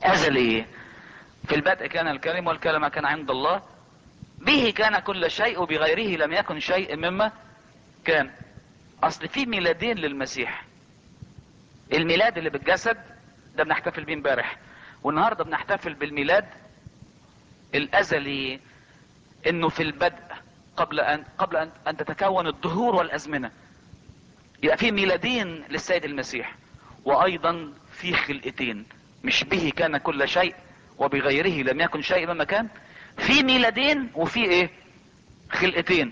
ازلي في البدء كان الكلم والكلمة كان عند الله به كان كل شيء وبغيره لم يكن شيء مما كان اصل في ميلادين للمسيح الميلاد اللي بالجسد ده بنحتفل بيه امبارح والنهارده بنحتفل بالميلاد الازلي انه في البدء قبل ان قبل ان, أن تتكون الدهور والازمنه يبقى في ميلادين للسيد المسيح وايضا في خلقتين مش به كان كل شيء وبغيره لم يكن شيء مما كان في ميلادين وفي ايه خلقتين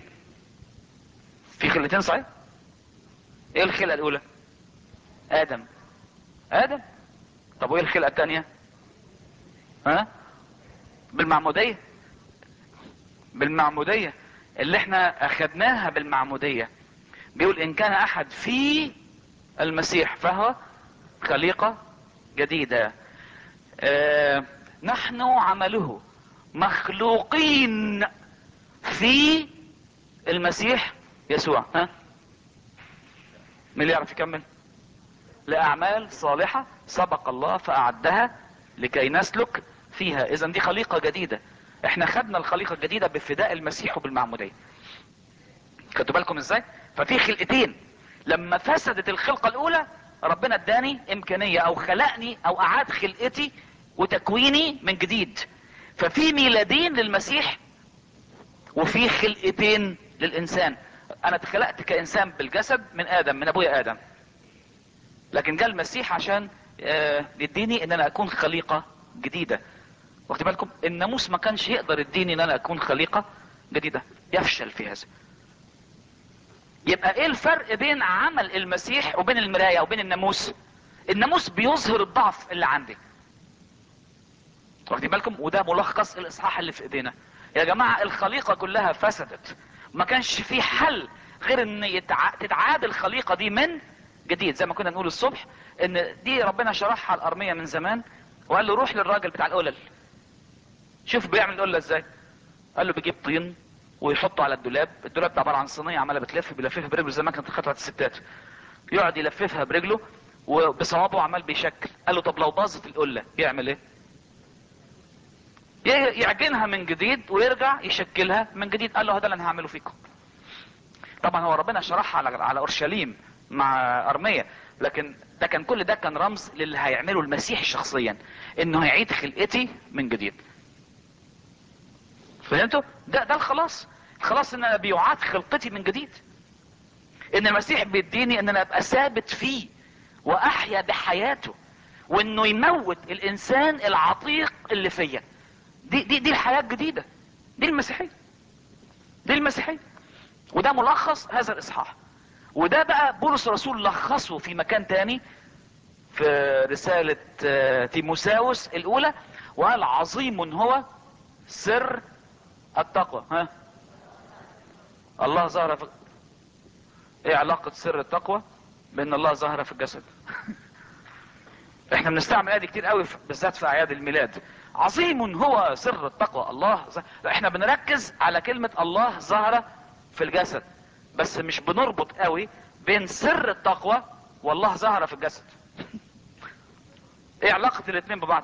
في خلقتين صحيح ايه الخلقه الاولى ادم ادم طب وايه الخلقه الثانيه ها بالمعموديه بالمعموديه اللي احنا اخدناها بالمعموديه بيقول ان كان احد في المسيح فهو خليقه جديده آه نحن عمله مخلوقين في المسيح يسوع ها مين اللي يعرف يكمل لاعمال صالحة سبق الله فاعدها لكي نسلك فيها اذا دي خليقة جديدة احنا خدنا الخليقة الجديدة بفداء المسيح وبالمعمودية خدتوا بالكم ازاي ففي خلقتين لما فسدت الخلقة الاولى ربنا اداني امكانية او خلقني او اعاد خلقتي وتكويني من جديد ففي ميلادين للمسيح وفي خلقتين للانسان انا اتخلقت كانسان بالجسد من ادم من ابويا ادم لكن جاء المسيح عشان آه، يديني ان انا اكون خليقة جديدة واخد بالكم الناموس ما كانش يقدر يديني ان انا اكون خليقة جديدة يفشل في هذا يبقى ايه الفرق بين عمل المسيح وبين المراية وبين الناموس الناموس بيظهر الضعف اللي عندي واخدين بالكم وده ملخص الاصحاح اللي في ايدينا يا جماعة الخليقة كلها فسدت ما كانش في حل غير ان يتع... تتعاد الخليقة دي من جديد زي ما كنا نقول الصبح ان دي ربنا شرحها الارمية من زمان وقال له روح للراجل بتاع القلل شوف بيعمل القلة ازاي قال له بيجيب طين ويحطه على الدولاب الدولاب ده عبارة عن صينية عمالة بتلف بيلففها برجله زي ما كانت خطوة الستات يقعد يلففها برجله وبصوابه عمال بيشكل قال له طب لو باظت القلة يعمل ايه ي- يعجنها من جديد ويرجع يشكلها من جديد قال له هذا اللي انا هعمله فيكم طبعا هو ربنا شرحها على على اورشليم مع ارمية لكن ده كان كل ده كان رمز للي هيعمله المسيح شخصيا انه هيعيد خلقتي من جديد فهمتوا ده ده الخلاص الخلاص ان انا بيعاد خلقتي من جديد ان المسيح بيديني ان انا ابقى ثابت فيه واحيا بحياته وانه يموت الانسان العتيق اللي فيا دي دي دي الحياه الجديده دي المسيحيه دي المسيحيه وده ملخص هذا الاصحاح وده بقى بولس الرسول لخصه في مكان تاني في رسالة آه، تيموساوس الاولى وقال عظيم هو سر التقوى ها الله ظهر في ايه علاقة سر التقوى بان الله ظهر في الجسد احنا بنستعمل ادي كتير قوي في- بالذات في اعياد الميلاد عظيم هو سر التقوى الله ظهر. احنا بنركز على كلمة الله ظهر في الجسد بس مش بنربط قوي بين سر التقوى والله ظهر في الجسد ايه علاقة الاتنين ببعض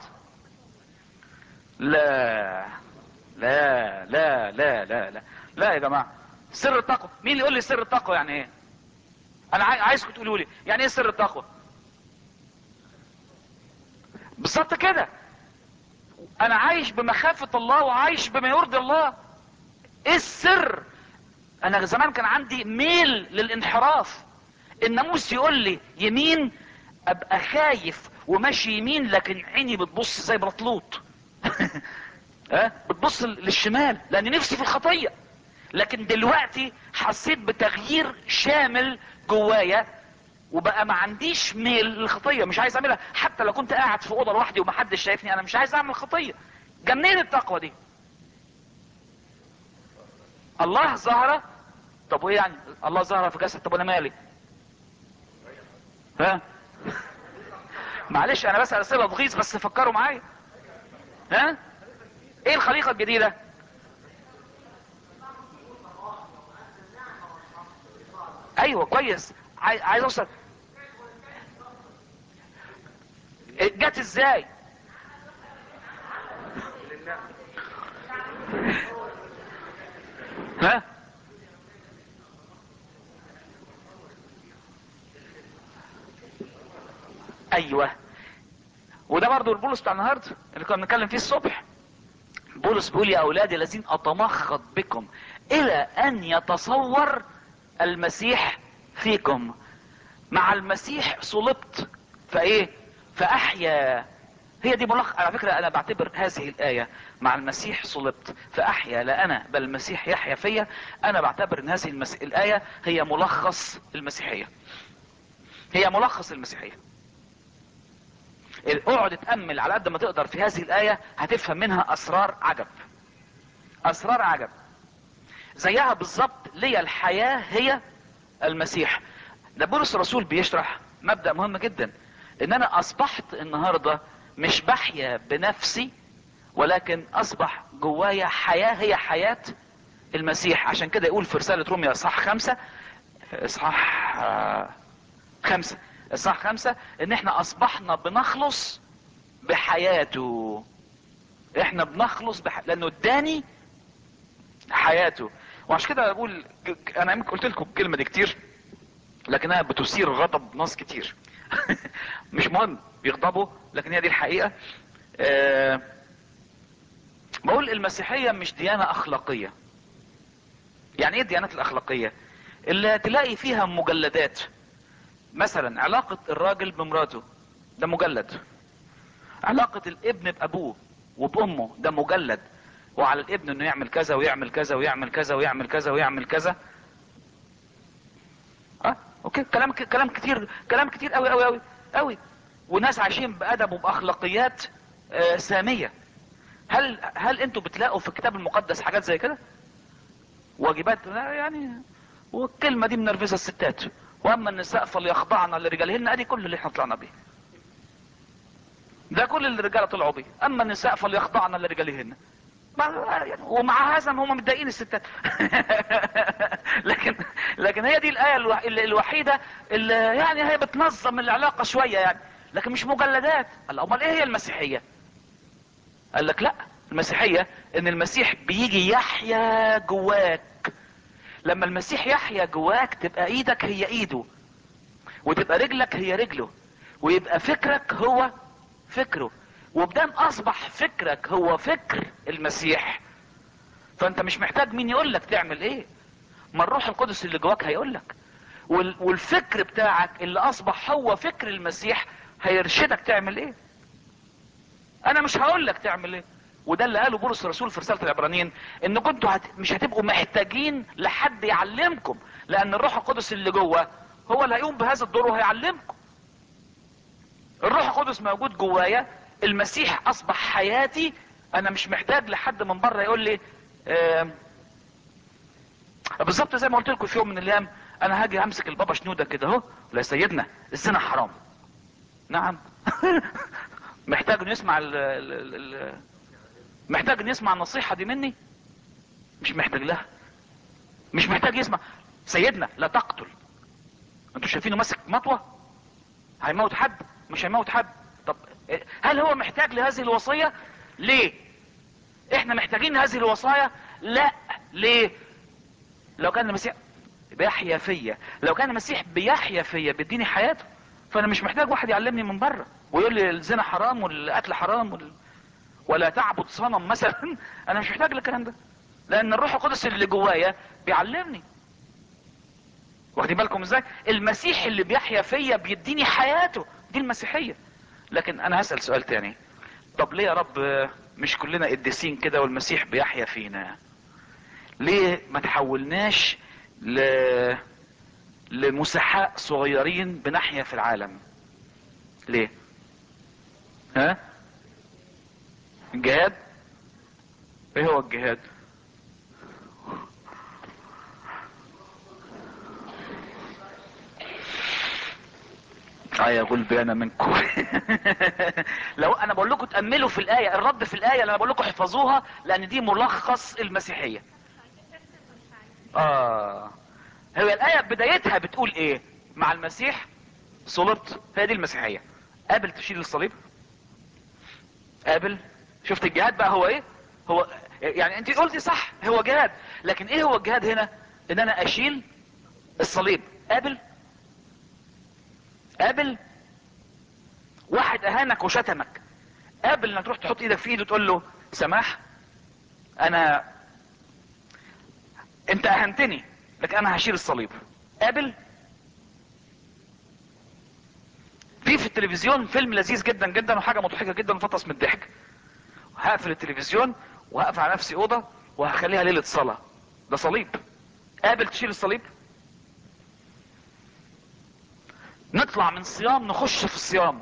لا لا لا لا لا لا لا يا جماعة سر التقوى مين اللي يقول لي سر التقوى يعني ايه انا عاي- عايزكم تقولوا لي يعني ايه سر التقوى بالظبط كده انا عايش بمخافة الله وعايش بما يرضي الله ايه السر انا زمان كان عندي ميل للانحراف الناموس يقول لي يمين ابقى خايف وماشي يمين لكن عيني بتبص زي بطلوط ها بتبص للشمال لان نفسي في الخطيه لكن دلوقتي حسيت بتغيير شامل جوايا وبقى ما عنديش ميل للخطيه مش عايز اعملها حتى لو كنت قاعد في اوضه لوحدي ومحدش شايفني انا مش عايز اعمل خطيه جا منين التقوى دي الله ظهر طب وايه يعني الله ظهر في جسد طب وانا مالي ها معلش انا بسال اسئله تغيظ بس فكروا معايا ها ايه الخليقه الجديده ايوه كويس عاي- عايز اوصل جت ازاي ها ايوه وده برضو البولس بتاع النهارده اللي كنا بنتكلم فيه الصبح بولس بيقول يا اولادي الذين اتمخض بكم الى ان يتصور المسيح فيكم مع المسيح صلبت فايه فاحيا هي دي ملخص على فكرة انا بعتبر هذه الاية مع المسيح صلبت فاحيا لا انا بل المسيح يحيا فيا انا بعتبر ان هذه المس... الاية هي ملخص المسيحية هي ملخص المسيحية اقعد اتأمل على قد ما تقدر في هذه الآية هتفهم منها أسرار عجب أسرار عجب زيها بالظبط ليا الحياة هي المسيح ده بولس الرسول بيشرح مبدأ مهم جدا ان انا اصبحت النهاردة مش بحيا بنفسي ولكن اصبح جوايا حياة هي حياة المسيح عشان كده يقول في رسالة روميا اصحاح خمسة اصحاح آه خمسة اصحاح خمسة ان احنا اصبحنا بنخلص بحياته احنا بنخلص بح... لانه اداني حياته وعشان كده بقول انا يمكن قلت لكم الكلمة دي كتير لكنها بتثير غضب ناس كتير مش مهم يغضبوا لكن هي دي الحقيقة أه بقول المسيحية مش ديانة اخلاقية يعني ايه الديانات الاخلاقية اللي تلاقي فيها مجلدات مثلا علاقة الراجل بمراته ده مجلد علاقة الابن بابوه وبامه ده مجلد وعلى الابن انه يعمل كذا ويعمل كذا ويعمل كذا ويعمل كذا ويعمل كذا اه اوكي كلام كلام كتير كلام كتير قوي قوي قوي قوي وناس عايشين بادب وباخلاقيات آه ساميه هل هل انتوا بتلاقوا في الكتاب المقدس حاجات زي كده واجبات يعني والكلمه دي منرفزه الستات واما النساء فليخضعن لرجالهن ادي كل اللي احنا طلعنا بيه ده كل اللي الرجاله طلعوا بيه اما النساء فليخضعن لرجالهن ومع هذا هم متضايقين الستات لكن لكن هي دي الايه الوحيده اللي يعني هي بتنظم العلاقه شويه يعني لكن مش مجلدات قال امال ايه هي المسيحيه قال لك لا المسيحيه ان المسيح بيجي يحيا جواك لما المسيح يحيا جواك تبقى ايدك هي ايده وتبقى رجلك هي رجله ويبقى فكرك هو فكره وبدام اصبح فكرك هو فكر المسيح فانت مش محتاج مين يقول لك تعمل ايه ما الروح القدس اللي جواك هيقول لك والفكر بتاعك اللي اصبح هو فكر المسيح هيرشدك تعمل ايه انا مش هقول لك تعمل ايه وده اللي قاله بولس الرسول في رساله العبرانيين ان كنتوا هت... مش هتبقوا محتاجين لحد يعلمكم لان الروح القدس اللي جوه هو اللي هيقوم بهذا الدور وهيعلمكم الروح القدس موجود جوايا المسيح اصبح حياتي انا مش محتاج لحد من بره يقول لي آه بالظبط زي ما قلت لكم في يوم من الايام انا هاجي امسك البابا شنوده كده اهو لا يا سيدنا الزنا حرام نعم محتاج انه يسمع ال ال ال محتاج انه يسمع النصيحه دي مني مش محتاج لها مش محتاج يسمع سيدنا لا تقتل انتوا شايفينه ماسك مطوه هيموت حد مش هيموت حد طب هل هو محتاج لهذه الوصية ليه احنا محتاجين هذه الوصايا لا ليه لو كان المسيح بيحيا فيا لو كان المسيح بيحيا فيا بيديني حياته فانا مش محتاج واحد يعلمني من بره ويقول لي الزنا حرام والقتل حرام وال... ولا تعبد صنم مثلا انا مش محتاج للكلام ده لان الروح القدس اللي جوايا بيعلمني واخدين بالكم ازاي المسيح اللي بيحيا فيا بيديني حياته دي المسيحيه لكن انا هسأل سؤال تاني طب ليه يا رب مش كلنا قديسين كده والمسيح بيحيا فينا ليه ما تحولناش ل... لمسحاء صغيرين بنحيا في العالم ليه ها الجهاد ايه هو الجهاد اه يا غلبانة منكم لو انا بقول لكم تأملوا في الآية الرد في الآية اللي انا بقول لكم احفظوها لان دي ملخص المسيحية اه هي الآية بدايتها بتقول ايه مع المسيح صلبت هي دي المسيحية قابل تشيل الصليب قابل شفت الجهاد بقى هو ايه هو يعني انت قلتي صح هو جهاد لكن ايه هو الجهاد هنا ان انا اشيل الصليب قابل قابل واحد اهانك وشتمك قابل انك تروح تحط ايدك في ايده وتقول له سماح انا انت اهنتني لكن انا هشيل الصليب قابل في في التلفزيون فيلم لذيذ جدا جدا وحاجه مضحكه جدا وفطس من الضحك هقفل التلفزيون وهقف على نفسي اوضه وهخليها ليله صلاه ده صليب قابل تشيل الصليب نطلع من صيام نخش في الصيام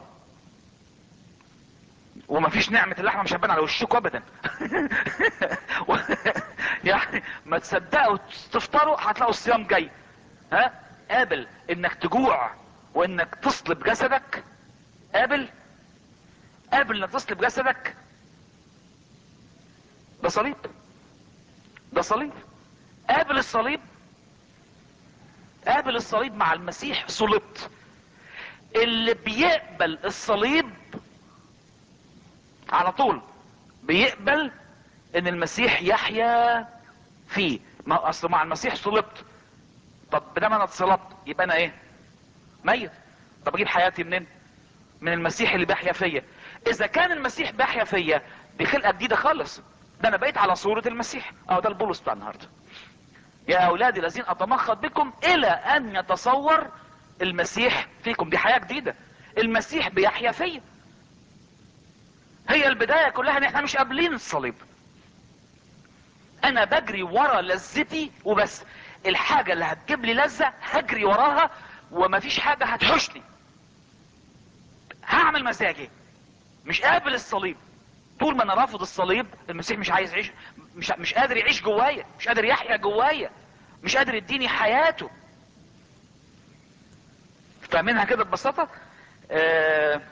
ومفيش نعمة اللحمة مش هتبان على وشكوا ابدا و- يعني ما تصدقوا تفطروا هتلاقوا الصيام جاي ها قابل انك تجوع وانك تصلب جسدك قابل قابل انك تصلب جسدك ده صليب ده صليب قابل الصليب قابل الصليب مع المسيح صلبت اللي بيقبل الصليب على طول بيقبل ان المسيح يحيا فيه ما اصل مع المسيح صلبت طب بدل انا اتصلبت يبقى انا ايه ميت طب اجيب حياتي منين من المسيح اللي بيحيا فيا اذا كان المسيح بيحيا فيا دي خلقه جديده خالص ده انا بقيت على صوره المسيح اه ده البولس بتاع النهارده يا اولادي الذين اتمخض بكم الى ان يتصور المسيح فيكم دي حياه جديده المسيح بيحيا فيا هي البدايه كلها ان احنا مش قابلين الصليب انا بجري ورا لذتي وبس الحاجه اللي هتجيب لي لذه هجري وراها ومفيش حاجه هتحشني هعمل مزاجي مش قابل الصليب طول ما انا رافض الصليب المسيح مش عايز يعيش مش مش قادر يعيش جوايا مش قادر يحيا جوايا مش قادر يديني حياته فاهمينها كده ببساطه آه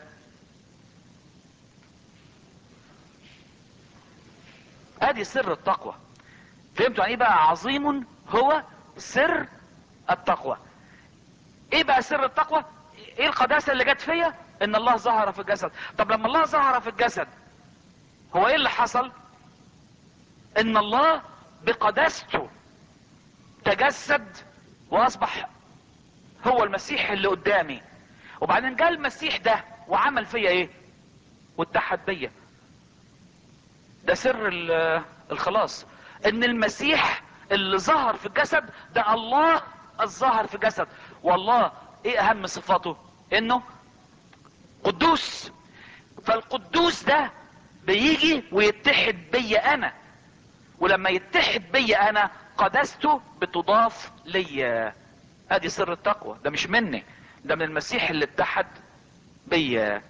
ادي سر التقوى فهمتوا يعني ايه بقى عظيم هو سر التقوى ايه بقى سر التقوى ايه القداسة اللي جت فيا ان الله ظهر في الجسد طب لما الله ظهر في الجسد هو ايه اللي حصل ان الله بقداسته تجسد واصبح هو المسيح اللي قدامي وبعدين جاء المسيح ده وعمل فيا ايه واتحد بيا ده سر ال- الخلاص ان المسيح اللي ظهر في الجسد ده الله الظاهر في الجسد والله ايه اهم صفاته انه قدوس فالقدوس ده بيجي ويتحد بيا انا ولما يتحد بيا انا قداسته بتضاف ليا ادي سر التقوى ده مش مني ده من المسيح اللي اتحد بيا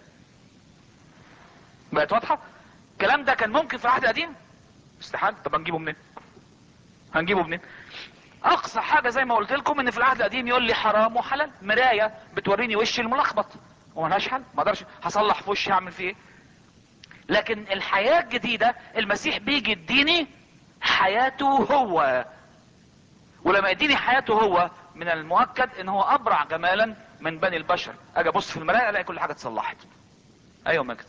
بقت واضحه الكلام ده كان ممكن في العهد القديم استحال طب هنجيبه منين هنجيبه منين اقصى حاجة زي ما قلت لكم ان في العهد القديم يقول لي حرام وحلال مراية بتوريني وشي الملخبط وملهاش حل ما اقدرش هصلح في وشي هعمل فيه ايه لكن الحياة الجديدة المسيح بيجي يديني حياته هو ولما يديني حياته هو من المؤكد ان هو ابرع جمالا من بني البشر اجي ابص في المراية الاقي كل حاجة اتصلحت ايوه مجد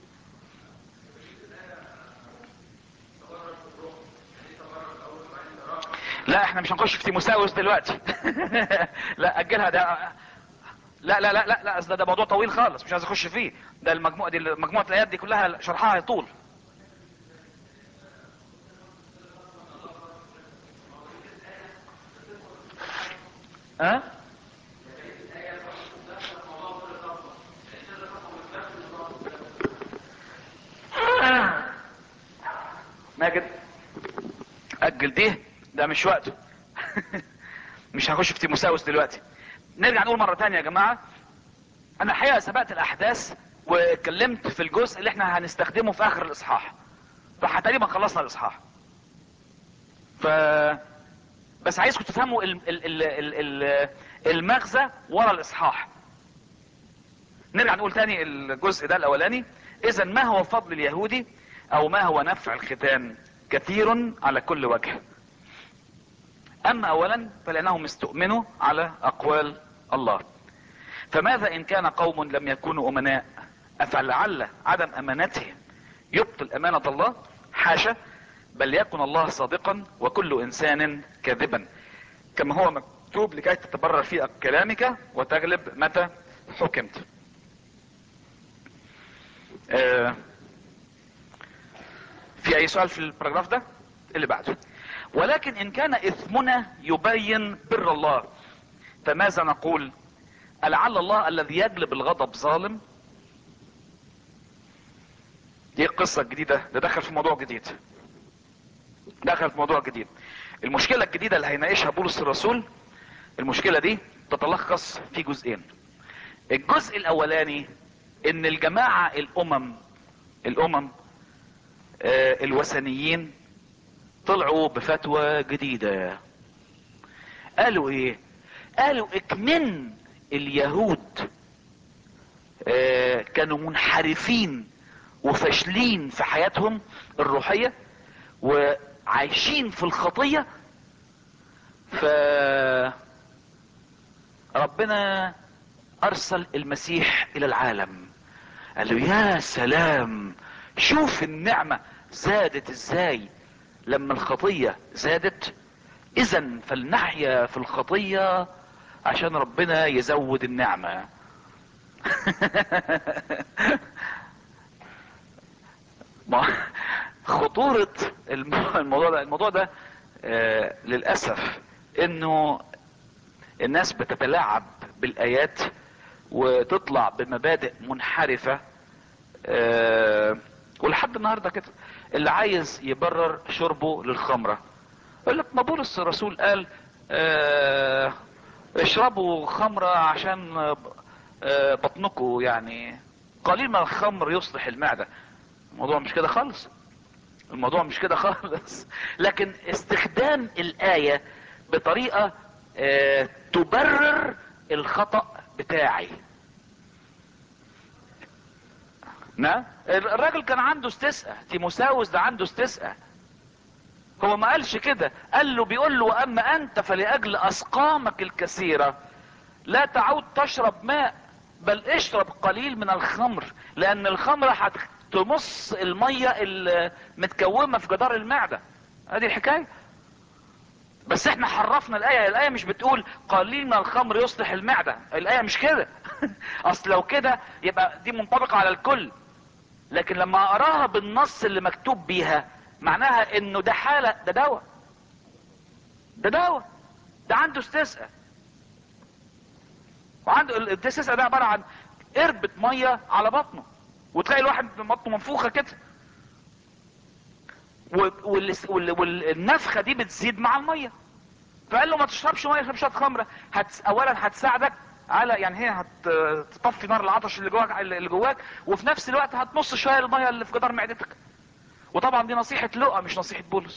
لا احنا مش هنخش في تيموساوس دلوقتي لا اجلها ده لا لا لا لا لا أصل ده, ده موضوع طويل خالص مش عايز اخش فيه ده المجموعه دي مجموعه الايات دي كلها شرحها يطول ها ماجد اجل دي ده مش وقته مش هخش في تيموساوس دلوقتي نرجع نقول مرة تانية يا جماعة انا الحقيقة سبقت الاحداث واتكلمت في الجزء اللي احنا هنستخدمه في اخر الاصحاح فتقريبا خلصنا الاصحاح ف بس عايزكم تفهموا ال... ال... ال... ال... ال... المغزى ورا الاصحاح نرجع نقول تاني الجزء ده الاولاني اذا ما هو فضل اليهودي او ما هو نفع الختان كثير على كل وجه اما اولا فلانهم استؤمنوا على اقوال الله فماذا ان كان قوم لم يكونوا امناء افلعل عدم امانتهم يبطل امانة الله حاشا بل يكن الله صادقا وكل انسان كاذبا كما هو مكتوب لكي تتبرر في كلامك وتغلب متى حكمت آه في اي سؤال في البراجراف ده اللي بعده ولكن ان كان اثمنا يبين بر الله فماذا نقول ألعل الله الذي يجلب الغضب ظالم دي قصة جديدة ده دخل في موضوع جديد دخل في موضوع جديد المشكلة الجديدة اللي هيناقشها بولس الرسول المشكلة دي تتلخص في جزئين الجزء الاولاني ان الجماعة الامم الامم آه الوثنيين طلعوا بفتوى جديدة قالوا ايه قالوا اكمن اليهود آه كانوا منحرفين وفاشلين في حياتهم الروحية وعايشين في الخطية ف ربنا ارسل المسيح الى العالم قال له يا سلام شوف النعمة زادت ازاي لما الخطية زادت اذا فلنحيا في الخطية عشان ربنا يزود النعمة خطورة الموضوع ده الموضوع ده آه للأسف انه الناس بتتلاعب بالايات وتطلع بمبادئ منحرفة أه ولحد النهاردة كده اللي عايز يبرر شربه للخمرة يقول لك ما بولس الرسول قال أه اشربوا خمرة عشان أه بطنكم يعني قليل من الخمر يصلح المعدة الموضوع مش كده خالص الموضوع مش كده خالص لكن استخدام الآية بطريقة اه تبرر الخطأ بتاعي نعم الراجل كان عنده استسقى تيموساوس ده عنده استسقى هو ما قالش كده قال له بيقول له واما انت فلاجل اسقامك الكثيرة لا تعود تشرب ماء بل اشرب قليل من الخمر لان الخمر هتمص المية المتكومة في جدار المعدة ادي الحكاية بس احنا حرفنا الايه الايه مش بتقول قليل من الخمر يصلح المعده الايه مش كده اصل لو كده يبقى دي منطبقه على الكل لكن لما اقراها بالنص اللي مكتوب بيها معناها انه ده حاله ده دواء ده دواء ده عنده استسقى وعنده الاستسقى ده عباره عن قربة ميه على بطنه وتلاقي الواحد بطنه منفوخه كده والنفخه دي بتزيد مع الميه فقال له ما تشربش ميه تشرب خمره هت... اولا هتساعدك على يعني هي هتطفي نار العطش اللي جواك اللي جواك وفي نفس الوقت هتمص شويه الميه اللي في جدار معدتك وطبعا دي نصيحه لقى مش نصيحه بولس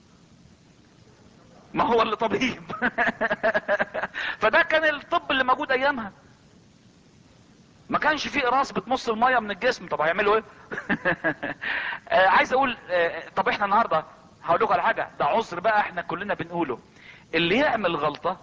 ما هو اللي طبيب فده كان الطب اللي موجود ايامها ما كانش فيه قراص بتمص الميه من الجسم طب هيعملوا ايه آه عايز اقول آه طب احنا النهارده هقول لكم على حاجه ده عذر بقى احنا كلنا بنقوله اللي يعمل غلطه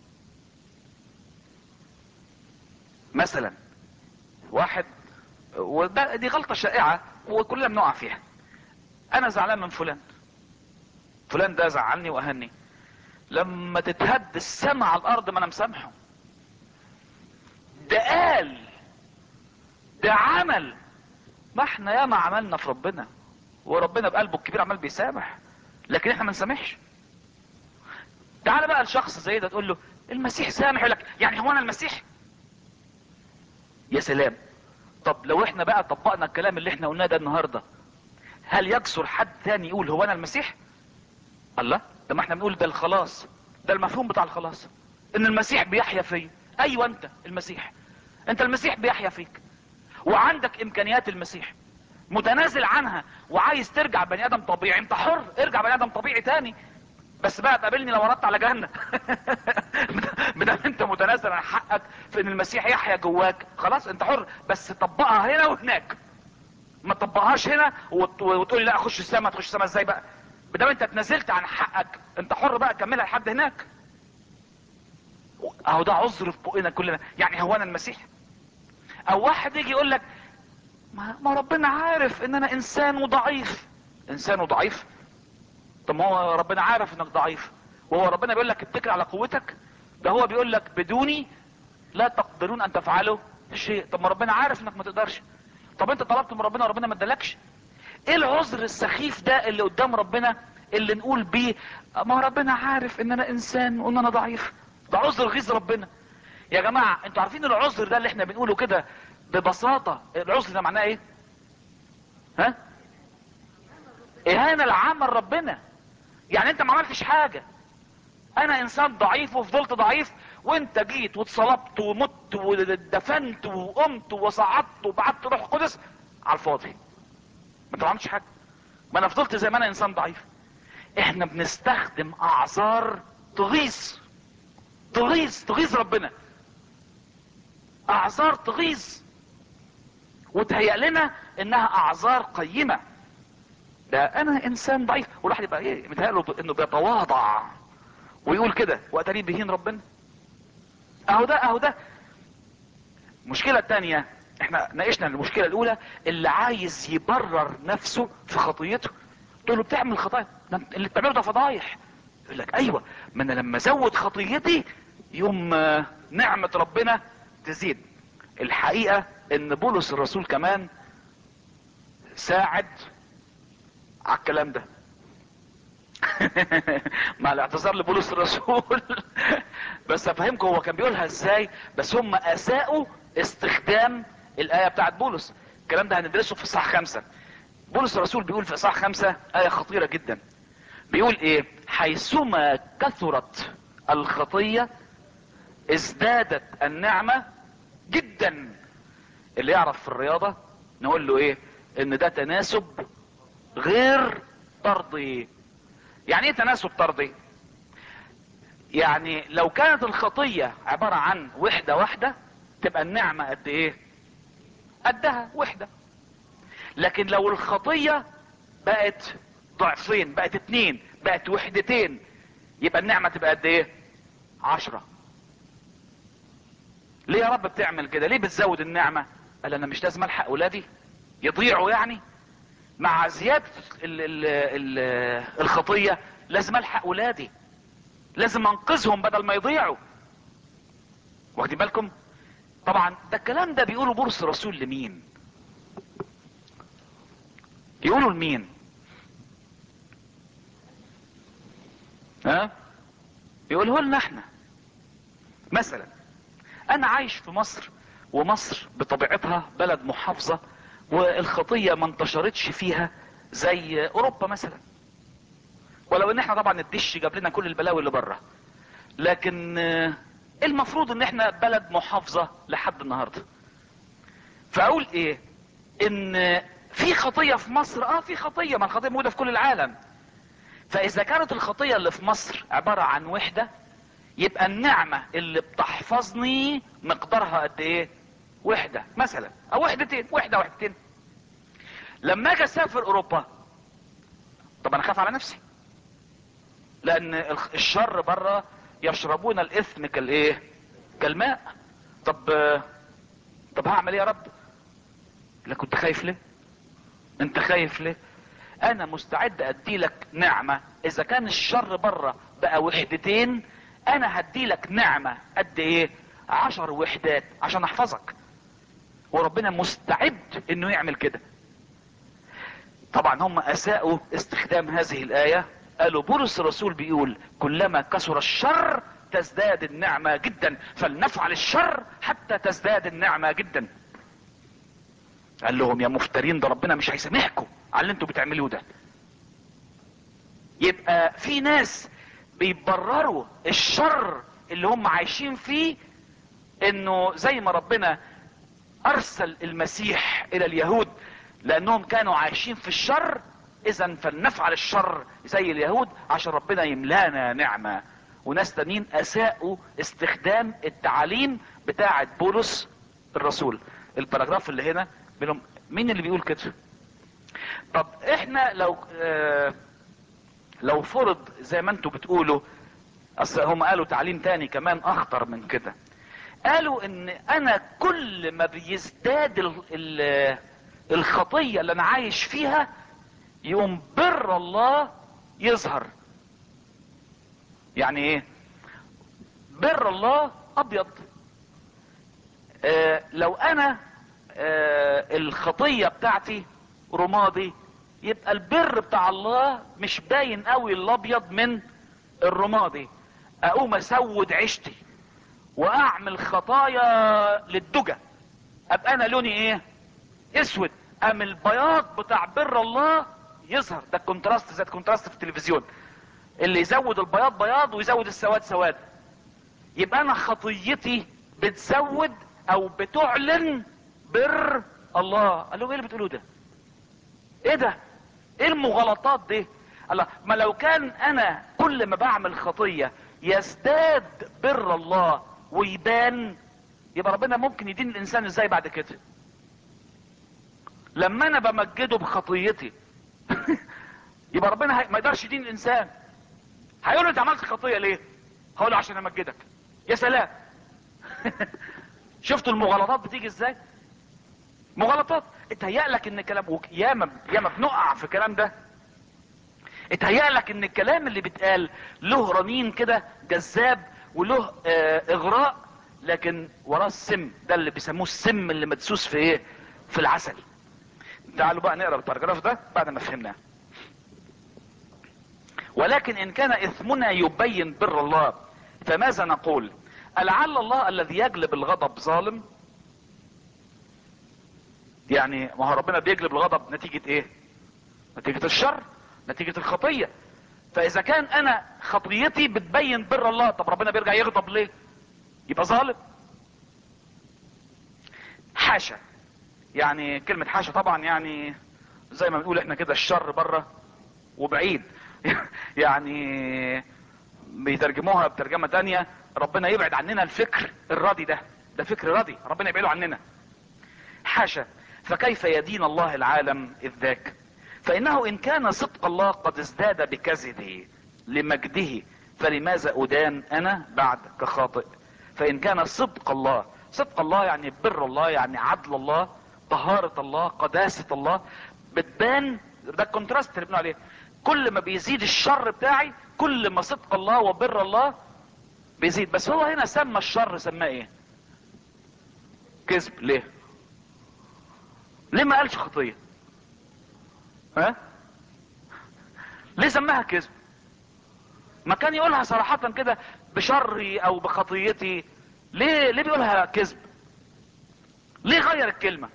مثلا واحد وده دي غلطه شائعه وكلنا بنقع فيها انا زعلان من فلان فلان ده زعلني واهني لما تتهد السما على الارض ما انا مسامحه ده قال ده عمل ما احنا ياما عملنا في ربنا وربنا بقلبه الكبير عمال بيسامح لكن احنا ما نسامحش تعال بقى لشخص زي ده تقول له المسيح سامح يقول لك يعني هو انا المسيح يا سلام طب لو احنا بقى طبقنا الكلام اللي احنا قلناه ده النهارده هل يكسر حد تاني يقول هو انا المسيح الله ده ما احنا بنقول ده الخلاص ده المفهوم بتاع الخلاص ان المسيح بيحيا فيا ايوه انت المسيح انت المسيح بيحيا فيك وعندك امكانيات المسيح متنازل عنها وعايز ترجع بني ادم طبيعي انت حر ارجع بني ادم طبيعي تاني بس بقى تقابلني لو وردت على جهنم بدل انت متنازل عن حقك في ان المسيح يحيا جواك خلاص انت حر بس طبقها هنا وهناك ما تطبقهاش هنا وت- وتقول لي لا اخش السما تخش السما ازاي بقى بدل انت اتنازلت عن حقك انت حر بقى كملها لحد هناك اهو ده عذر في بقنا كلنا يعني هو انا المسيح او واحد يجي يقول لك ما ما ربنا عارف ان انا انسان وضعيف انسان وضعيف طب ما هو ربنا عارف انك ضعيف وهو ربنا بيقول لك اتكل على قوتك ده هو بيقول لك بدوني لا تقدرون ان تفعلوا شيء طب ما ربنا عارف انك ما تقدرش طب انت طلبت من ربنا وربنا ما ادالكش ايه العذر السخيف ده اللي قدام ربنا اللي نقول بيه ما ربنا عارف ان انا انسان وان انا ضعيف ده عذر غيظ ربنا يا جماعة انتوا عارفين العذر ده اللي احنا بنقوله كده ببساطة العذر ده معناه ايه ها اهانة لعمل ربنا يعني انت ما عملتش حاجة انا انسان ضعيف وفضلت ضعيف وانت جيت واتصلبت ومت ودفنت وقمت وصعدت وبعت روح قدس على الفاضي ما انت ما عملتش حاجة ما انا فضلت زي ما انا انسان ضعيف احنا بنستخدم اعذار تغيظ تغيظ تغيظ ربنا اعذار تغيظ وتهيأ لنا انها اعذار قيمة ده انا انسان ضعيف والواحد يبقى ايه متهيأله انه بيتواضع ويقول كده واتاريه بيهين ربنا اهو ده اهو ده المشكلة التانية احنا ناقشنا المشكلة الاولى اللي عايز يبرر نفسه في خطيته تقول له بتعمل خطايا ده انت- اللي بتعمله ده فضايح يقول لك ايوه ما انا لما ازود خطيتي يوم آه، نعمة ربنا تزيد الحقيقة ان بولس الرسول كمان ساعد على الكلام ده مع الاعتذار لبولس الرسول بس افهمكم هو كان بيقولها ازاي بس هم اساءوا استخدام الايه بتاعت بولس الكلام ده هندرسه في اصحاح خمسة بولس الرسول بيقول في اصحاح خمسة ايه خطيرة جدا بيقول ايه حيثما كثرت الخطية ازدادت النعمة جدا اللي يعرف في الرياضة نقول له ايه ان ده تناسب غير طردي يعني ايه تناسب طردي يعني لو كانت الخطية عبارة عن وحدة واحدة تبقى النعمة قد ايه قدها وحدة لكن لو الخطية بقت ضعفين بقت اتنين بقت وحدتين يبقى النعمة تبقى قد ايه عشرة ليه يا رب بتعمل كده ليه بتزود النعمة قال انا مش لازم الحق اولادي يضيعوا يعني مع زيادة ال ال ال الخطية لازم الحق ولادي لازم انقذهم بدل ما يضيعوا واخدين بالكم طبعا ده الكلام ده بيقوله بولس الرسول لمين يقولوا لمين ها يقوله لنا احنا مثلا انا عايش في مصر ومصر بطبيعتها بلد محافظة والخطية ما انتشرتش فيها زي اوروبا مثلا ولو ان احنا طبعا الدش جاب لنا كل البلاوي اللي بره لكن آه، المفروض ان احنا بلد محافظة لحد النهاردة فاقول ايه ان في خطية في مصر اه في خطية ما الخطية موجودة في كل العالم فاذا كانت الخطية اللي في مصر عبارة عن وحدة يبقى النعمة اللي بتحفظني مقدارها قد ايه وحدة مثلا او وحدتين وحدة وحدتين لما اجي اسافر اوروبا طب انا خاف على نفسي لان الخ- الشر بره يشربون الاثم كالايه كالماء طب آه، طب هعمل ايه يا رب لا كنت خايف ليه انت خايف ليه انا مستعد ادي لك نعمة اذا كان الشر بره بقى وحدتين انا هدي لك نعمة قد ايه عشر وحدات عشان احفظك وربنا مستعد انه يعمل كده طبعا هم اساءوا استخدام هذه الاية قالوا بولس الرسول بيقول كلما كثر الشر تزداد النعمة جدا فلنفعل الشر حتى تزداد النعمة جدا قال لهم يا مفترين ده ربنا مش هيسامحكم على اللي انتوا بتعملوه ده يبقى في ناس بيبرروا الشر اللي هم عايشين فيه انه زي ما ربنا ارسل المسيح الى اليهود لانهم كانوا عايشين في الشر اذا فلنفعل الشر زي اليهود عشان ربنا يملانا نعمة وناس تانيين اساءوا استخدام التعاليم بتاعة بولس الرسول الباراجراف اللي هنا بيقول لهم مين اللي بيقول كده طب احنا لو آه لو فرض زي ما انتوا بتقولوا اصل هم قالوا تعليم تاني كمان اخطر من كده قالوا ان انا كل ما بيزداد ال ال الخطية اللي انا عايش فيها يقوم بر الله يظهر يعني ايه بر الله ابيض آه لو انا آه الخطية بتاعتي رمادي يبقى البر بتاع الله مش باين قوي الابيض من الرمادي اقوم اسود عيشتي واعمل خطايا للدجى ابقى انا لوني ايه اسود ام البياض بتاع بر الله يظهر ده الكونتراست زي الكونتراست في التلفزيون اللي يزود البياض بياض ويزود السواد سواد يبقى انا خطيتي بتزود او بتعلن بر الله قال له ايه اللي بتقولوه ده ايه ده ايه المغالطات دي الله ما لو كان انا كل ما بعمل خطية يزداد بر الله ويبان يبقى ربنا ممكن يدين الانسان ازاي بعد كده لما انا بمجده بخطيتي يبقى ربنا هي... ما يقدرش يدين الانسان هيقول له انت عملت خطيه ليه هقول له عشان امجدك يا سلام شفتوا المغالطات بتيجي ازاي مغالطات اتهيأ لك ان كلام وك- ياما ياما بنقع في الكلام ده اتهيأ لك ان الكلام اللي بيتقال له رنين كده جذاب وله آه اغراء لكن وراه السم ده اللي بيسموه السم اللي مدسوس في ايه في العسل تعالوا بقى نقرا الباراجراف ده بعد ما فهمناه ولكن ان كان اثمنا يبين بر الله فماذا نقول ألعل الله الذي يجلب الغضب ظالم يعني ما هو ربنا بيجلب الغضب نتيجة ايه نتيجة الشر نتيجة الخطية فاذا كان انا خطيتي بتبين بر الله طب ربنا بيرجع يغضب ليه يبقى ظالم حاشا يعني كلمة حاشا طبعا يعني زي ما بنقول احنا كده الشر بره وبعيد يعني بيترجموها بترجمة تانية ربنا يبعد عننا الفكر الراضي ده ده فكر راضي ربنا يبعده عننا حاشا فكيف يدين الله العالم اذ ذاك فانه ان كان صدق الله قد ازداد بكذبه لمجده فلماذا ادان انا بعد كخاطئ فان كان صدق الله صدق الله يعني بر الله يعني عدل الله طهارة الله قداسة الله بتبان ده الكونتراست اللي بنقول عليه كل ما بيزيد الشر بتاعي كل ما صدق الله وبر الله بيزيد بس هو هنا سمى الشر سماه ايه كذب ليه ليه ما قالش خطية ها ليه سماها كذب ما كان يقولها صراحة كده بشري او بخطيتي ليه ليه بيقولها كذب ليه غير الكلمة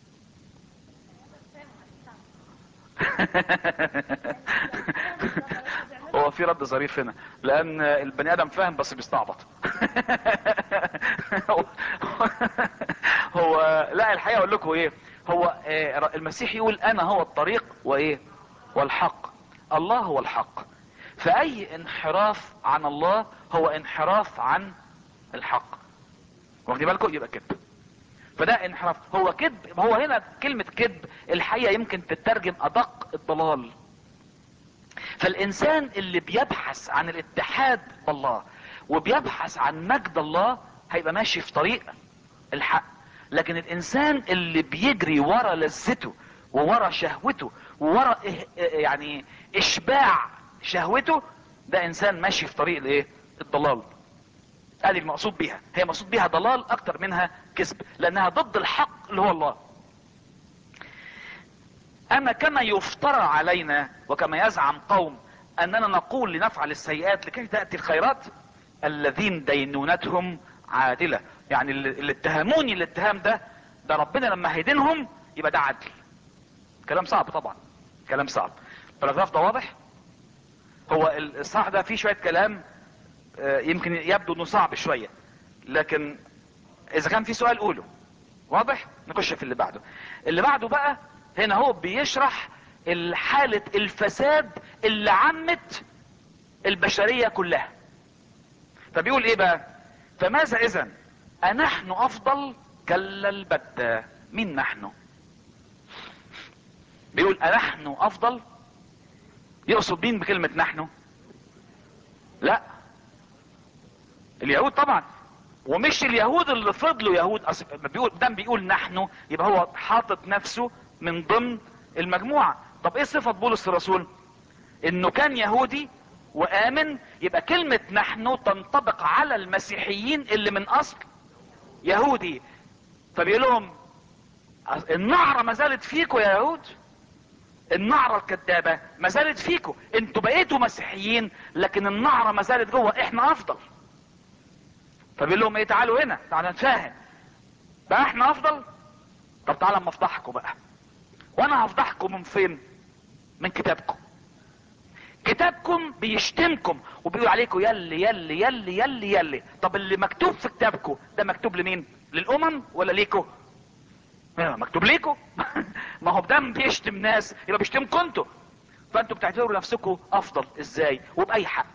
هو في رد ظريف هنا لان البني ادم فاهم بس بيستعبط هو لا الحقيقه اقول لكم ايه هو آه، المسيح يقول انا هو الطريق وايه والحق الله هو الحق فاي انحراف عن الله هو انحراف عن الحق واخدين بالكم يبقى كذب فده انحراف هو كذب هو هنا كلمة كذب الحقيقة يمكن تترجم ادق الضلال فالانسان اللي بيبحث عن الاتحاد بالله وبيبحث عن مجد الله هيبقى ماشي في طريق الحق لكن الانسان اللي بيجري ورا لذته وورا شهوته وورا إه- يعني اشباع شهوته ده انسان ماشي في طريق الايه الضلال ادي المقصود بيها هي مقصود بيها ضلال اكتر منها كذب لانها ضد الحق اللي هو الله اما كما يفترى علينا وكما يزعم قوم اننا نقول لنفعل السيئات لكي تأتي الخيرات الذين دينونتهم عادلة يعني اللي اللي اتهموني الاتهام ده ده ربنا لما هيدينهم يبقى ده عدل كلام صعب طبعا كلام صعب البراجراف ده واضح هو الصح ده فيه شوية كلام آه، يمكن يبدو انه صعب شوية لكن اذا كان في سؤال قوله واضح نخش في اللي بعده اللي بعده بقى هنا هو بيشرح حالة الفساد اللي عمت البشرية كلها فبيقول ايه بقى فماذا اذا انحن افضل كلا البتة مين نحن بيقول انحن افضل يقصد مين بكلمة نحن لا اليهود طبعا ومش اليهود اللي فضلوا يهود أصل بيقول دام بيقول نحن يبقى هو حاطط نفسه من ضمن المجموعة طب ايه صفة بولس الرسول انه كان يهودي وامن يبقى كلمة نحن تنطبق على المسيحيين اللي من اصل يهودي فبيقول لهم النعرة ما زالت فيكم يا يهود النعرة الكذابة ما زالت فيكم انتوا بقيتوا مسيحيين لكن النعرة ما زالت جوه احنا افضل فبيقول لهم ايه تعالوا هنا تعالوا نتفاهم بقى احنا افضل طب تعالى اما افضحكم بقى وانا هفضحكم من فين من كتابكم كتابكم بيشتمكم وبيقول عليكم يلي يلي يلي يلي يلي طب اللي مكتوب في كتابكم ده مكتوب لمين للامم ولا ليكم مكتوب ليكم ما هو بدم بيشتم ناس يبقى بيشتمكم انتوا فانتوا بتعتبروا نفسكم افضل ازاي وباي حق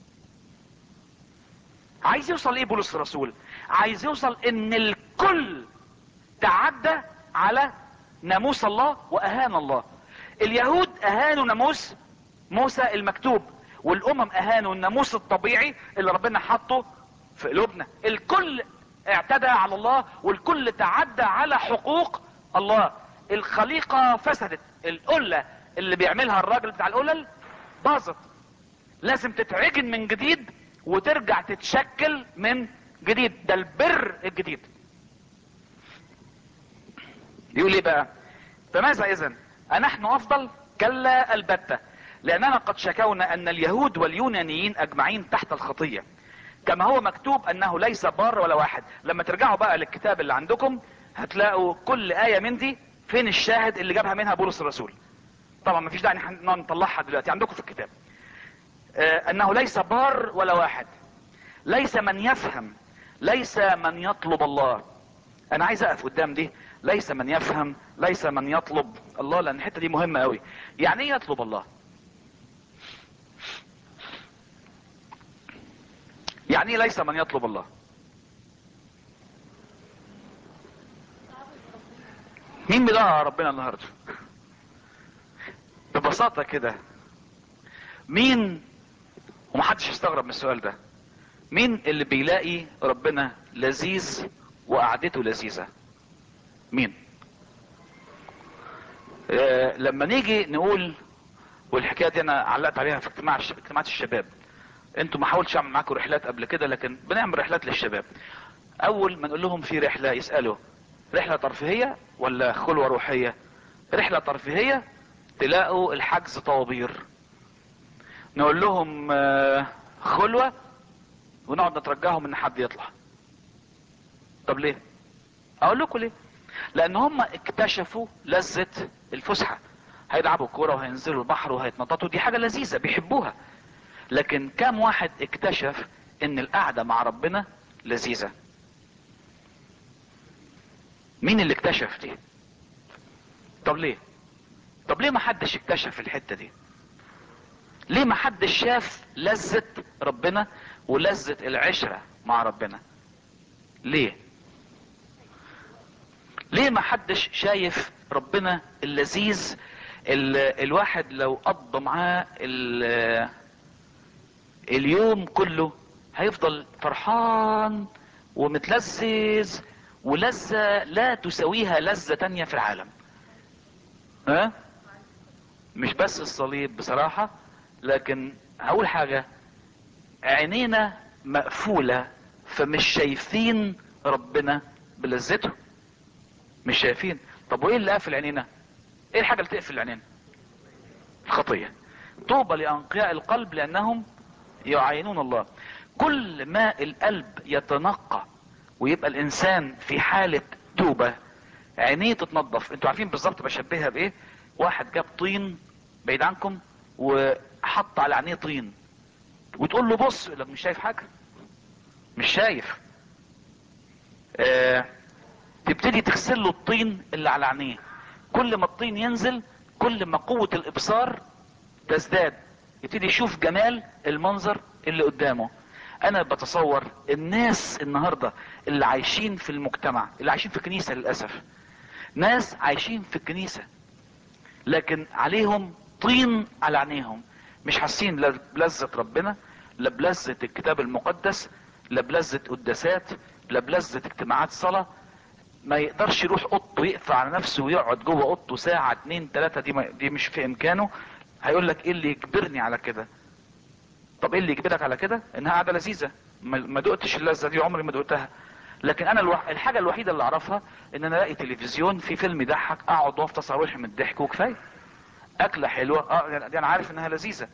عايز يوصل ايه بولس الرسول عايز يوصل ان الكل تعدى على ناموس الله واهان الله اليهود اهانوا ناموس موسى المكتوب والامم اهانوا الناموس الطبيعي اللي ربنا حطه في قلوبنا الكل اعتدى على الله والكل تعدى على حقوق الله الخليقة فسدت القلة اللي بيعملها الراجل بتاع القلل باظت لازم تتعجن من جديد وترجع تتشكل من جديد ده البر الجديد يقول ايه بقى فماذا اذا انحن افضل كلا البتة لاننا قد شكونا ان اليهود واليونانيين اجمعين تحت الخطية كما هو مكتوب انه ليس بار ولا واحد لما ترجعوا بقى للكتاب اللي عندكم هتلاقوا كل آية من دي فين الشاهد اللي جابها منها بولس الرسول طبعا مفيش داعي ان نطلعها دلوقتي عندكم في الكتاب آه انه ليس بار ولا واحد ليس من يفهم ليس من يطلب الله انا عايز اقف قدام دي ليس من يفهم ليس من يطلب الله لان الحته دي مهمه قوي يعني ايه يطلب الله يعني ايه ليس من يطلب الله مين بيدور على ربنا النهارده ببساطه كده مين ومحدش يستغرب من السؤال ده مين اللي بيلاقي ربنا لذيذ وقعدته لذيذه مين آه لما نيجي نقول والحكايه دي انا علقت عليها في اجتماع اجتماعات الشباب انتوا ما حاولتش اعمل معاكم رحلات قبل كده لكن بنعمل رحلات للشباب اول ما نقول لهم في رحله يسالوا رحله ترفيهيه ولا خلوه روحيه رحله ترفيهيه تلاقوا الحجز طوابير نقول لهم آه خلوه ونقعد نترجاهم ان حد يطلع طب ليه اقول لكم ليه لان هم اكتشفوا لذة الفسحة هيلعبوا كورة وهينزلوا البحر وهيتنططوا دي حاجة لذيذة بيحبوها لكن كام واحد اكتشف ان القعدة مع ربنا لذيذة مين اللي اكتشف دي طب ليه طب ليه ما حدش اكتشف الحتة دي ليه ما حدش شاف لذة ربنا ولذة العشرة مع ربنا ليه ليه ما حدش شايف ربنا اللذيذ الواحد لو قضى معاه اليوم كله هيفضل فرحان ومتلذذ ولذة لا تساويها لذة تانية في العالم ها مش بس الصليب بصراحة لكن هقول حاجة عينينا مقفولة فمش شايفين ربنا بلذته مش شايفين طب وايه اللي قافل عينينا ايه الحاجة اللي تقفل عينينا الخطية طوبى لانقياء القلب لانهم يعينون الله كل ما القلب يتنقى ويبقى الانسان في حالة توبة عينيه تتنظف انتوا عارفين بالظبط بشبهها بايه واحد جاب طين بعيد عنكم وحط على عينيه طين وتقول له بص لك مش شايف حاجة مش شايف آه تبتدي تغسل له الطين اللي على عينيه كل ما الطين ينزل كل ما قوة الابصار تزداد يبتدي يشوف جمال المنظر اللي قدامه انا بتصور الناس النهاردة اللي عايشين في المجتمع اللي عايشين في كنيسة للأسف ناس عايشين في الكنيسة لكن عليهم طين على عينيهم مش حاسين لا بلذة ربنا لا بلذة الكتاب المقدس لا بلذة قداسات لا بلذة اجتماعات صلاة ما يقدرش يروح اوضته يقفل على نفسه ويقعد جوه اوضته ساعة اتنين تلاتة دي, ما دي مش في امكانه هيقول لك ايه اللي يجبرني على كده طب ايه اللي يجبرك على كده انها قاعده لذيذه ما ما دقتش اللذه دي عمري ما دقتها لكن انا الوح... الحاجه الوحيده اللي اعرفها ان انا الاقي تلفزيون في فيلم يضحك اقعد وافطس اروح من الضحك وكفايه اكله حلوه اه يعني دي انا عارف انها لذيذه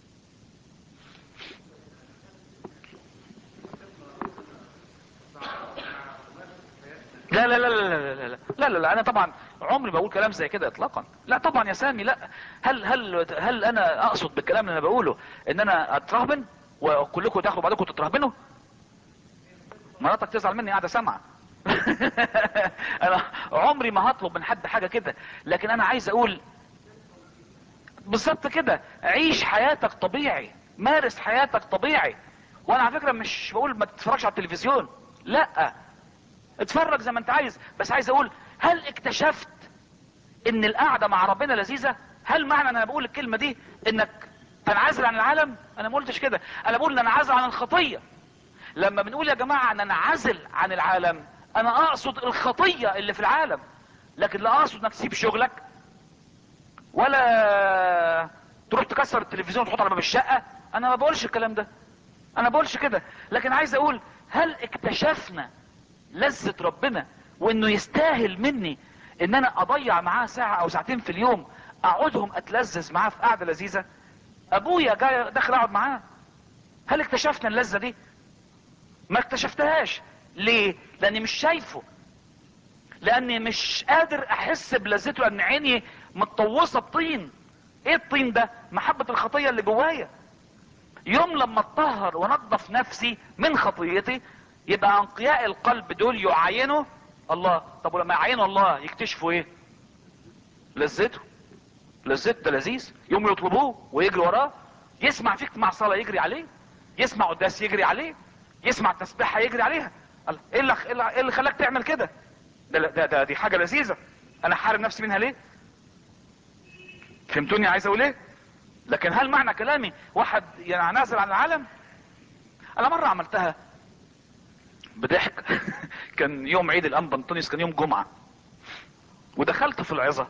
لا لا لا لا لا لا لا لا لا, لا انا طبعا عمري ما بقول كلام زي كده اطلاقا لا طبعا يا سامي لا هل هل هل انا اقصد بالكلام اللي انا بقوله ان انا اترهبن وكلكم تاخدوا بعضكم تترهبنوا مراتك تزعل مني قاعده سامعه انا عمري ما هطلب من حد حاجه كده لكن انا عايز اقول بالظبط كده عيش حياتك طبيعي مارس حياتك طبيعي وانا على فكره مش بقول ما تتفرجش على التلفزيون لا اتفرج زي ما انت عايز بس عايز اقول هل اكتشفت ان القعده مع ربنا لذيذه هل معنى ان انا بقول الكلمه دي انك تنعزل عن العالم انا ما قلتش كده انا بقول ان انعزل عن الخطيه لما بنقول يا جماعه ان انعزل عن العالم انا اقصد الخطيه اللي في العالم لكن لا اقصد انك تسيب شغلك ولا تروح تكسر التلفزيون وتحط على باب الشقه انا ما بقولش الكلام ده انا ما بقولش كده لكن عايز اقول هل اكتشفنا لذة ربنا وانه يستاهل مني ان انا اضيع معاه ساعة او ساعتين في اليوم اقعدهم اتلذذ معاه في قعدة لذيذة ابويا جاي داخل اقعد معاه هل اكتشفنا اللذة دي ما اكتشفتهاش ليه لاني مش شايفه لاني مش قادر احس بلذته لان عيني متطوسه بطين ايه الطين ده محبة الخطية اللي جوايا يوم لما اتطهر ونظف نفسي من خطيتي يبقى انقياء القلب دول يعاينوا الله طب ولما يعاينوا الله يكتشفوا ايه لذته لذته ده لذيذ يوم يطلبوه ويجري وراه يسمع فيك مع صلاة يجري عليه يسمع قداس يجري عليه يسمع تسبيحة يجري عليها الله، ايه اللي إيه اللي- إيه اللي خلاك تعمل كده ده, ده, ده دي حاجة لذيذة انا حارم نفسي منها ليه فهمتوني عايز اقول ايه لكن هل معنى كلامي واحد ينعزل عن العالم انا مرة عملتها بضحك كان يوم عيد الانبا انطونيوس كان يوم جمعة ودخلت في العظة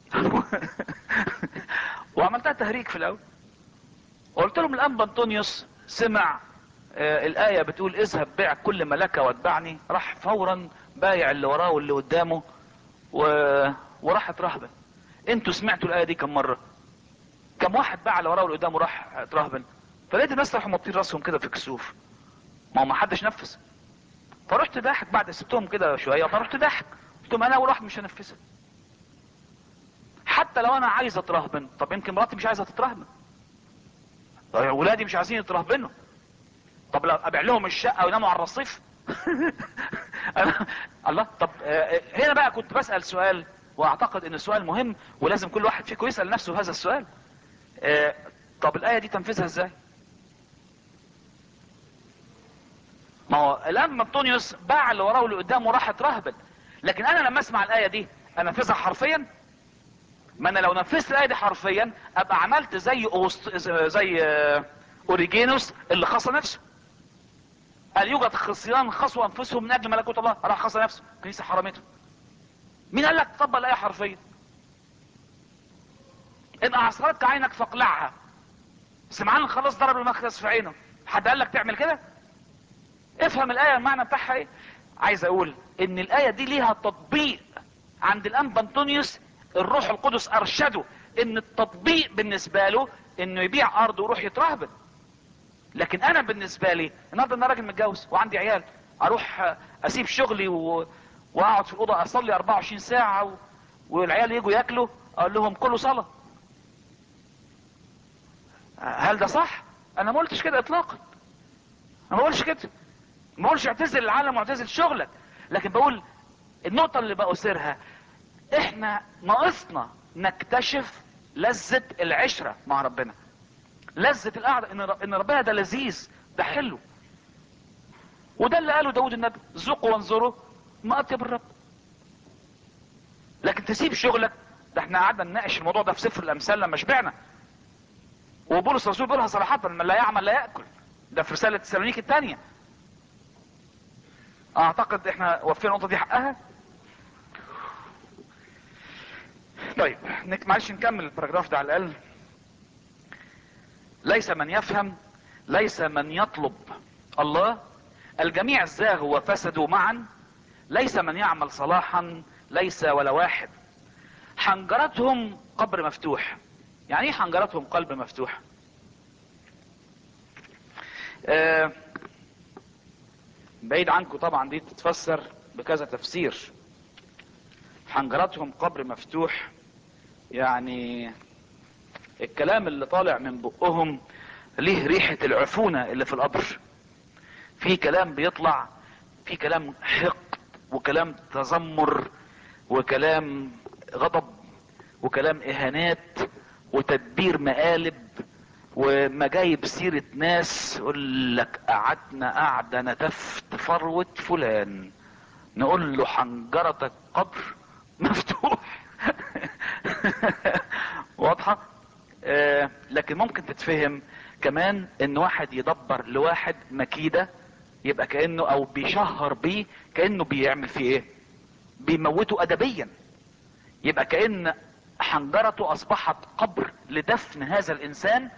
وعملتها تهريج في الاول وقلت لهم الانبا انطونيوس سمع آه الاية بتقول اذهب بيع كل ما لك واتبعني راح فورا بايع اللي وراه واللي قدامه و... وراح اترهبن انتوا سمعتوا الاية دي كم مرة كم واحد باع اللي وراه واللي قدامه راح اترهبن فلقيت الناس راحوا موطين راسهم كده في كسوف ما هو ما حدش نفذ فرحت ضاحك بعد سبتهم كده شويه فرحت ضاحك قلت لهم انا وراح مش هنفذها حتى لو انا عايز اترهبن طب يمكن مراتي مش عايزه تترهبن طيب ولادي مش عايزين يترهبنوا طب لو ابيع لهم الشقه ويناموا على الرصيف أنا... الله طب آه، هنا بقى كنت بسال سؤال واعتقد ان السؤال مهم ولازم كل واحد فيكم يسال نفسه هذا السؤال آه، طب الايه دي تنفيذها ازاي ما هو الان انطونيوس باع اللي وراه واللي قدامه راح اترهبن لكن انا لما اسمع الايه دي انفذها حرفيا ما انا لو نفذت الايه دي حرفيا ابقى عملت زي أوست... زي آه، اوريجينوس اللي خص نفسه قال يوجد خصيان خصوا انفسهم من اجل ملكوت الله راح خص نفسه الكنيسه حرمته مين قال لك تطبق الايه حرفيا ان اعصرتك عينك فاقلعها سمعان خلاص ضرب المخرس في عينه حد قال لك تعمل كده افهم الايه المعنى بتاعها ايه عايز اقول ان الايه دي ليها تطبيق عند الانبا انطونيوس الروح القدس ارشده ان التطبيق بالنسبه له انه يبيع ارضه ويروح يترهبن لكن انا بالنسبه لي النهارده انا راجل متجوز وعندي عيال اروح اسيب شغلي و... واقعد في الاوضه اصلي 24 ساعه و... والعيال يجوا ياكلوا اقول لهم كلوا صلاه هل ده صح انا ما قلتش كده اطلاقا انا ما بقولش كده ما بقولش اعتزل العالم واعتزل شغلك لكن بقول النقطة اللي بأثيرها احنا ناقصنا نكتشف لذة العشرة مع ربنا لذة القعدة ان ر- ان ربنا ده لذيذ ده حلو وده اللي قاله داود النبي ذوقوا وانظروا ما اطيب الرب لكن تسيب شغلك ده احنا قعدنا نناقش الموضوع ده في سفر الامثال لما شبعنا وبولس الرسول بيقولها صراحة من لا يعمل لا يأكل ده في رسالة تسالونيك الثانية اعتقد احنا وفينا النقطة دي حقها طيب نك معلش نكمل الباراجراف ده على الاقل ليس من يفهم ليس من يطلب الله الجميع زاغوا وفسدوا معا ليس من يعمل صلاحا ليس ولا واحد حنجرتهم قبر مفتوح يعني ايه حنجرتهم قلب مفتوح آه بعيد عنكم طبعا دي تتفسر بكذا تفسير حنجرتهم قبر مفتوح يعني الكلام اللي طالع من بقهم ليه ريحة العفونة اللي في القبر في كلام بيطلع في كلام حق وكلام تذمر وكلام غضب وكلام اهانات وتدبير مقالب وما جايب سيرة ناس يقول لك قعدنا قعدة نتفت فروة فلان نقول له حنجرتك قبر مفتوح واضحة آه لكن ممكن تتفهم كمان ان واحد يدبر لواحد مكيدة يبقى كأنه او بيشهر بيه كأنه بيعمل فيه ايه بيموته ادبيا يبقى كأن حنجرته اصبحت قبر لدفن هذا الانسان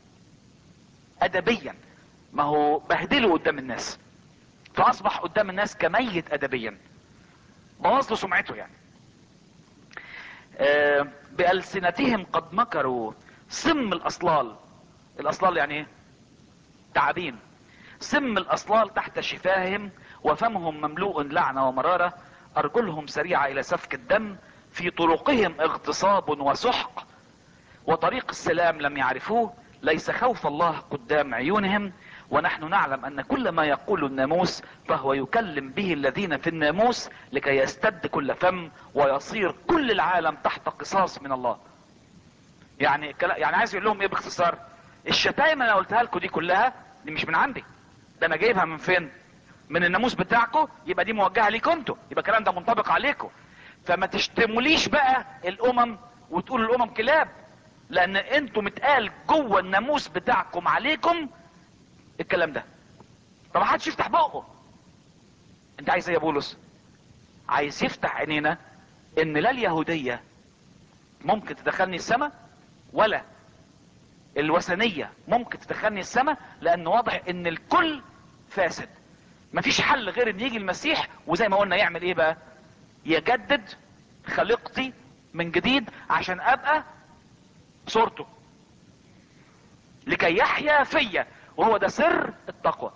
ادبيا ما هو بهدله قدام الناس فاصبح قدام الناس كميت ادبيا بوظ له سمعته يعني آه بألسنتهم قد مكروا سم الاصلال الاصلال يعني ايه تعابين سم الاصلال تحت شفاههم وفمهم مملوء لعنة ومرارة ارجلهم سريعة الى سفك الدم في طرقهم اغتصاب وسحق وطريق السلام لم يعرفوه ليس خوف الله قدام عيونهم ونحن نعلم ان كل ما يقول الناموس فهو يكلم به الذين في الناموس لكي يستد كل فم ويصير كل العالم تحت قصاص من الله يعني يعني عايز يقول لهم ايه باختصار الشتايم انا قلتها لكم دي كلها دي مش من عندي ده انا جايبها من فين من الناموس بتاعكم يبقى دي موجهه ليكم انتوا يبقى الكلام ده منطبق عليكم فما تشتموليش بقى الامم وتقولوا الامم كلاب لان انتوا متقال جوه الناموس بتاعكم عليكم الكلام ده طب محدش يفتح بقه انت عايز ايه يا بولس عايز يفتح عينينا ان لا اليهودية ممكن تدخلني السماء ولا الوثنية ممكن تدخلني السماء لان واضح ان الكل فاسد مفيش حل غير ان يجي المسيح وزي ما قلنا يعمل ايه بقى يجدد خليقتي من جديد عشان ابقى صورته لكي يحيا فيا وهو ده سر التقوى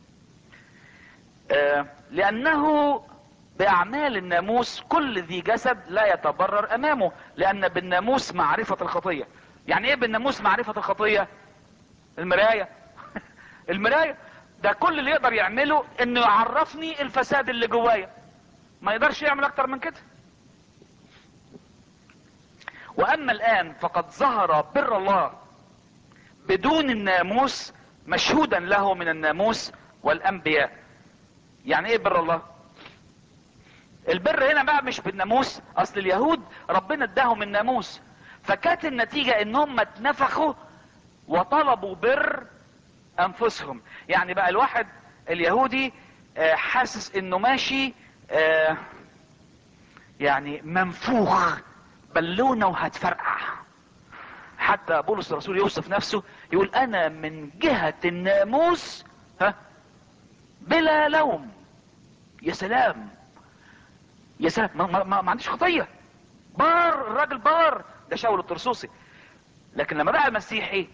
آه لانه باعمال الناموس كل ذي جسد لا يتبرر امامه لان بالناموس معرفة الخطية يعني ايه بالناموس معرفة الخطية المراية المراية ده كل اللي يقدر يعمله انه يعرفني الفساد اللي جوايا ما يقدرش يعمل اكتر من كده واما الان فقد ظهر بر الله بدون الناموس مشهودا له من الناموس والانبياء يعني ايه بر الله البر هنا بقى مش بالناموس اصل اليهود ربنا اداهم الناموس فكانت النتيجة انهم اتنفخوا وطلبوا بر انفسهم يعني بقى الواحد اليهودي حاسس انه ماشي يعني منفوخ بالونة وهتفرقع حتى بولس الرسول يوصف نفسه يقول انا من جهة الناموس ها بلا لوم يا سلام يا سلام ما, ما, ما, ما عنديش خطية بار الراجل بار ده شاول الطرسوسي لكن لما بقى مسيحي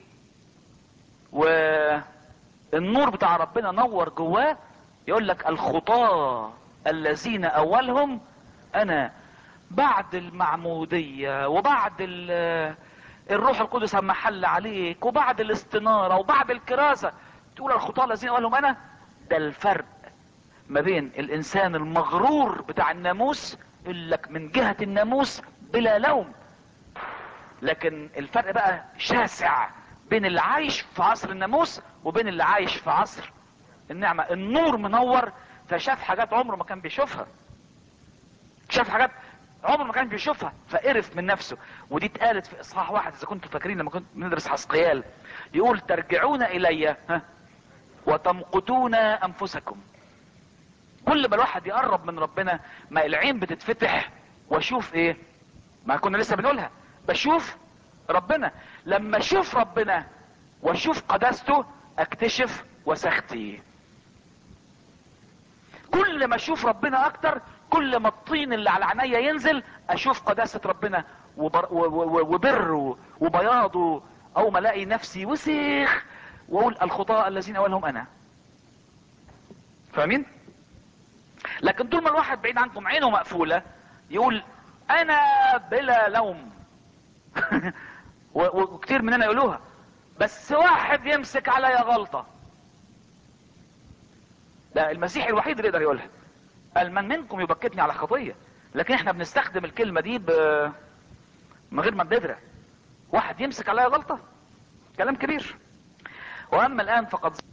والنور بتاع ربنا نور جواه يقول لك الخطاة الذين اولهم انا بعد المعمودية وبعد الروح القدس اما حل عليك وبعد الاستنارة وبعد الكراسة تقول الخطاة الذين اولهم انا ده الفرق ما بين الانسان المغرور بتاع الناموس يقول لك من جهة الناموس بلا لوم لكن الفرق بقى شاسع بين اللي عايش في عصر الناموس وبين اللي عايش في عصر النعمة النور منور فشاف حاجات عمره ما كان بيشوفها شاف حاجات عمره ما كان بيشوفها فقرف من نفسه ودي اتقالت في اصحاح واحد اذا كنتوا فاكرين لما كنت ندرس حسقيال يقول ترجعون الي ها وتمقتون انفسكم كل ما الواحد يقرب من ربنا ما العين بتتفتح واشوف ايه ما كنا لسه بنقولها بشوف ربنا لما اشوف ربنا واشوف قداسته اكتشف وسختي كل ما اشوف ربنا اكتر كل ما الطين اللي على عينيا ينزل اشوف قداسة ربنا وبر و- و- وبره وبياضه او ما الاقي نفسي وسخ واقول الخطاء الذين اولهم انا فاهمين لكن طول ما الواحد بعيد عنكم عينه مقفولة يقول انا بلا لوم و- وكتير مننا يقولوها بس واحد يمسك عليا غلطة ده المسيح الوحيد اللي يقدر يقولها قال من منكم يبكتني على خطية لكن احنا بنستخدم الكلمة دي ب... من غير ما بندرى واحد يمسك عليا غلطة كلام كبير واما الان فقد